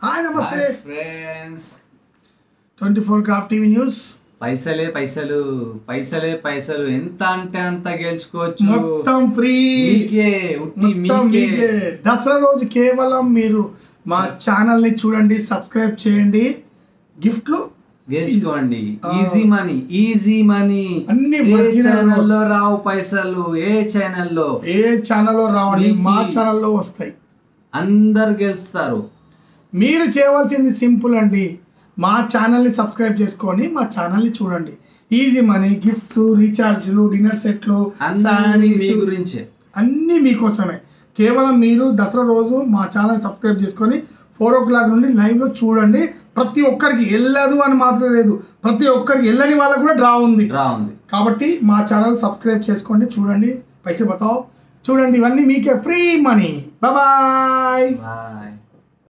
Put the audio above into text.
Hi నమస్తే friends twenty four craft TV news పైసలే పైసలు పైసలే పైసలు ఎంత అంటే అంత గెలుచుకోవచ్చు మొత్తం ఫ్రీ మీకే ఉట్టి మొత్తం మీకే మీకే దసరా రోజు కేవలం మీరు మా ఛానల్ ని చూడండి సబ్స్క్రైబ్ చేయండి గిఫ్ట్లు గెలుచుకోండి ఆ. ఈజీ మనీ ఈజీ మనీ అన్ని ఏ original ఛానల్లో notes. రావు పైసలు ఏ ఛానల్లో ఏ ఛానల్లో రావండి మీకు- మా ఛానల్లో వస్తాయి అందరు గెలుస్తారు మీరు చేయవలసింది సింపుల్ అండి మా ఛానల్ని సబ్స్క్రైబ్ చేసుకొని మా ఛానల్ని చూడండి ఈజీ మనీ గిఫ్ట్స్ రీఛార్జ్లు డిన్నర్ సెట్లు అన్ని శారీస్ మీ గురించే అన్నీ మీకోసమే కేవలం మీరు దసరా రోజు మా ఛానల్ సబ్స్క్రైబ్ చేసుకొని ఫోర్ ఓ క్లాక్ నుండి లైవ్లో చూడండి ప్రతి ఒక్కరికి వెళ్ళదు అని మాత్రం లేదు ప్రతి ఒక్కరికి వెళ్ళని వాళ్ళకు కూడా డ్రా ఉంది రా ఉంది కాబట్టి మా ఛానల్ సబ్స్క్రైబ్ చేసుకోండి చూడండి పైసే బతావు చూడండి ఇవన్నీ మీకే ఫ్రీ మనీ బాయ్ బాయ్